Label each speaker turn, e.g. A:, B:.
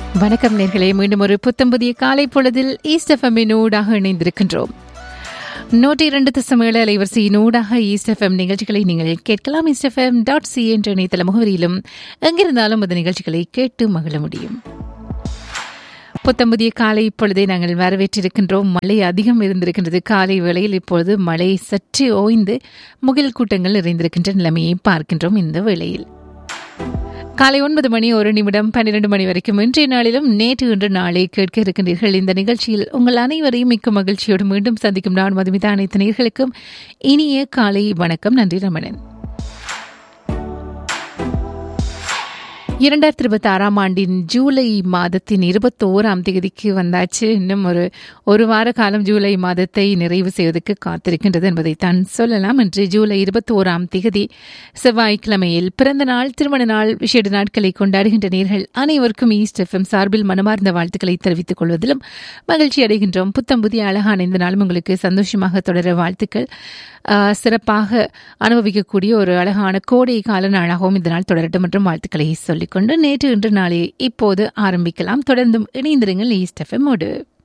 A: வணக்கம் நேர்களே மீண்டும் ஒரு புத்தம்புதிய காலை பொழுதில் ஈஸ்ட் எஃப்எம்மின் ஊடாக இணைந்திருக்கின்றோம் நூற்றி இரண்டு தசம் ஏழு அலைவரிசையின் ஊடாக ஈஸ்ட் எஃப்எம் நிகழ்ச்சிகளை நீங்கள் கேட்கலாம் ஈஸ்ட் எஃப்எம் டாட் சி என்ற இணையதள முகவரியிலும் எங்கிருந்தாலும் அந்த நிகழ்ச்சிகளை கேட்டு மகிழ முடியும் புத்தம்புதிய காலை இப்பொழுதே நாங்கள் வரவேற்றிருக்கின்றோம் மழை அதிகம் இருந்திருக்கின்றது காலை வேளையில் இப்பொழுது மழை சற்று ஓய்ந்து முகில் கூட்டங்கள் நிறைந்திருக்கின்ற நிலைமையை பார்க்கின்றோம் இந்த வேளையில் காலை ஒன்பது மணி ஒரு நிமிடம் பன்னிரண்டு மணி வரைக்கும் இன்றைய நாளிலும் நேற்று இன்று நாளை கேட்க இருக்கின்றீர்கள் இந்த நிகழ்ச்சியில் உங்கள் அனைவரையும் மிக்க மகிழ்ச்சியோடு மீண்டும் சந்திக்கும் நான் மதுமிதா அனைத்து நேர்களுக்கும் இனிய காலை வணக்கம் நன்றி ரமணன் இரண்டாயிரத்தி இருபத்தி ஆறாம் ஆண்டின் ஜூலை மாதத்தின் இருபத்தோராம் தேதிக்கு வந்தாச்சு இன்னும் ஒரு ஒரு வார காலம் ஜூலை மாதத்தை நிறைவு செய்வதற்கு காத்திருக்கின்றது என்பதைத்தான் சொல்லலாம் இன்று ஜூலை இருபத்தி ஓராம் தேதி செவ்வாய்க்கிழமையில் பிறந்த நாள் திருமண நாள் விசேட நாட்களை கொண்டாடுகின்ற நேர்கள் அனைவருக்கும் ஈஸ்ட் எஃப்எம் சார்பில் மனமார்ந்த வாழ்த்துக்களை தெரிவித்துக் கொள்வதிலும் மகிழ்ச்சி அடைகின்றோம் புத்தம் புதிய அழகான இந்த நாளும் உங்களுக்கு சந்தோஷமாக தொடர வாழ்த்துக்கள் சிறப்பாக அனுபவிக்கக்கூடிய ஒரு அழகான கோடை கால நாளாகவும் இந்த நாள் தொடரட்டும் மற்றும் வாழ்த்துக்களை சொல்லிக்கொண்டு நேற்று இன்று நாளே இப்போது ஆரம்பிக்கலாம் தொடர்ந்தும் இணைந்திருங்கள் ஈஸ்ட் எஃப்எம்மோடு